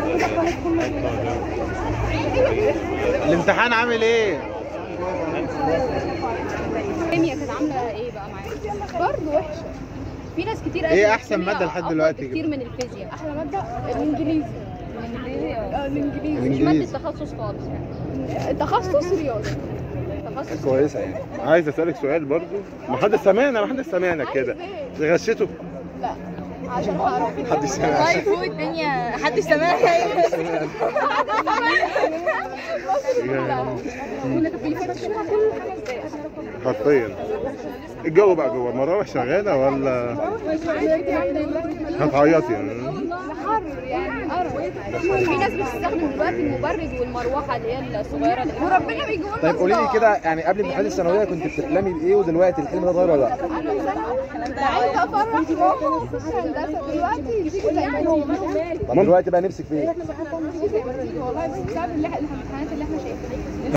الامتحان عامل ايه؟ الكيمياء كانت عامله ايه بقى معاك؟ برضه وحشه في ناس كتير إيه قالت أحسن الكيمياء مادة لحد أفضل دلوقتي كتير من الفيزياء احلى ماده الانجليزي الانجليزي اه الانجليزي مش الإنجليزي. ماده تخصص خالص يعني تخصص رياضه تخصص كويسه يعني عايز اسالك سؤال برضو ما حد سمعنا ما حد سمعنا كده غشيته لا عشان اعرف محدش سمع والله فوق الدنيا حد سمعها بيفتشوها كل خمس دقايق حرفيا الجو بقى جوه مراوح شغاله ولا هتعيطي يعني حر يعني قرف في ناس بتستخدم دلوقتي المبرد والمروحه اللي هي الصغيره دي وربنا بيجي لنا طيب قولي لي كده يعني قبل امتحانات الثانويه كنت بتحلمي بايه ودلوقتي الحلم ده اتغير ولا لا؟ انا عايزه افرح ماما واخش هندسه دلوقتي يجي زي ما يجي طب دلوقتي بقى نفسك في ايه؟ والله بسبب اللي- الامتحانات اللي احنا شايفينها